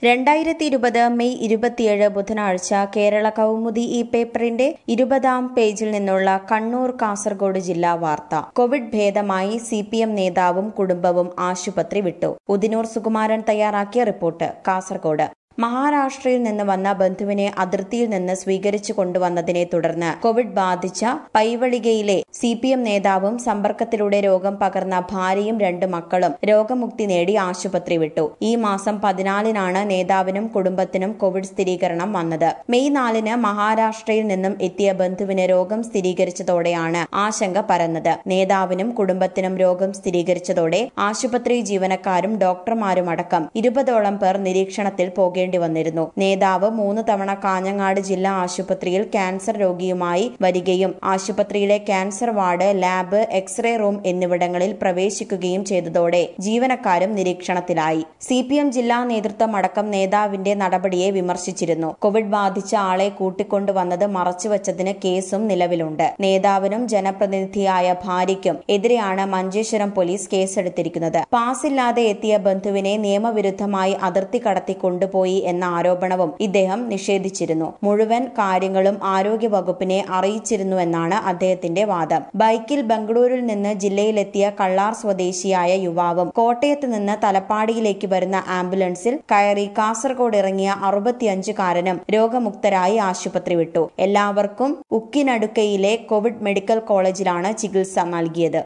രണ്ടായിരത്തി ഇരുപത് മെയ് ഇരുപത്തിയേഴ് ബുധനാഴ്ച കേരള കൗമുദി ഈ പേപ്പറിന്റെ ഇരുപതാം പേജിൽ നിന്നുള്ള കണ്ണൂർ കാസർഗോഡ് ജില്ലാ വാർത്ത കോവിഡ് ഭേദമായി സി പി എം നേതാവും കുടുംബവും ആശുപത്രി വിട്ടു ഉദിനൂർ സുകുമാരൻ തയ്യാറാക്കിയ റിപ്പോർട്ട് കാസർഗോഡ് മഹാരാഷ്ട്രയിൽ നിന്ന് വന്ന ബന്ധുവിനെ അതിർത്തിയിൽ നിന്ന് സ്വീകരിച്ചു കൊണ്ടുവന്നതിനെ തുടർന്ന് കോവിഡ് ബാധിച്ച പൈവളികയിലെ സി പി എം നേതാവും സമ്പർക്കത്തിലൂടെ രോഗം പകർന്ന ഭാര്യയും രണ്ട് മക്കളും രോഗമുക്തി നേടി ആശുപത്രി വിട്ടു ഈ മാസം പതിനാലിനാണ് നേതാവിനും കുടുംബത്തിനും കോവിഡ് സ്ഥിരീകരണം വന്നത് മെയ് നാലിന് മഹാരാഷ്ട്രയിൽ നിന്നും എത്തിയ ബന്ധുവിന് രോഗം സ്ഥിരീകരിച്ചതോടെയാണ് ആശങ്ക പരന്നത് നേതാവിനും കുടുംബത്തിനും രോഗം സ്ഥിരീകരിച്ചതോടെ ആശുപത്രി ജീവനക്കാരും ഡോക്ടർമാരും അടക്കം ഇരുപതോളം പേർ നിരീക്ഷണത്തിൽ പോകേണ്ടി വന്നിരുന്നു നേതാവ് മൂന്ന് തവണ കാഞ്ഞങ്ങാട് ജില്ലാ ആശുപത്രിയിൽ ക്യാൻസർ രോഗിയുമായി വരികയും ആശുപത്രിയിലെ cancer ward lab x-ray room എന്നിവിടങ്ങളിൽ പ്രവേശിക്കുകയും ചെയ്തതോടെ ജീവനക്കാരും നിരീക്ഷണത്തിലായി സി പി എം ജില്ലാ നേതൃത്വം അടക്കം നേതാവിന്റെ നടപടിയെ വിമർശിച്ചിരുന്നു കോവിഡ് ബാധിച്ച ആളെ കൂട്ടിക്കൊണ്ടുവന്നത് മറച്ചുവച്ചതിന് കേസും നിലവിലുണ്ട് നേതാവിനും ജനപ്രതിനിധിയായ ഭാര്യയ്ക്കും എതിരെയാണ് മഞ്ചേശ്വരം പോലീസ് കേസെടുത്തിരിക്കുന്നത് പാസില്ലാതെ എത്തിയ ബന്ധുവിനെ നിയമവിരുദ്ധമായി അതിർത്തി കടത്തി കൊണ്ടുപോയി എന്ന ആരോപണവും ഇദ്ദേഹം നിഷേധിച്ചിരുന്നു മുഴുവൻ കാര്യങ്ങളും ആരോഗ്യ വകുപ്പിനെ അറിയിച്ചിരുന്നുവെന്നാണ് അദ്ദേഹത്തിന്റെ വാദം ബൈക്കിൽ ബംഗളൂരിൽ നിന്ന് ജില്ലയിലെത്തിയ കള്ളാർ സ്വദേശിയായ യുവാവും കോട്ടയത്ത് നിന്ന് തലപ്പാടിയിലേക്ക് വരുന്ന ആംബുലൻസിൽ കയറി കാസർഗോഡ് ഇറങ്ങിയ അറുപത്തിയഞ്ചുകാരനും രോഗമുക്തരായി ആശുപത്രി വിട്ടു എല്ലാവർക്കും ഉക്കിനടുക്കയിലെ കോവിഡ് മെഡിക്കൽ കോളേജിലാണ് ചികിത്സ നൽകിയത്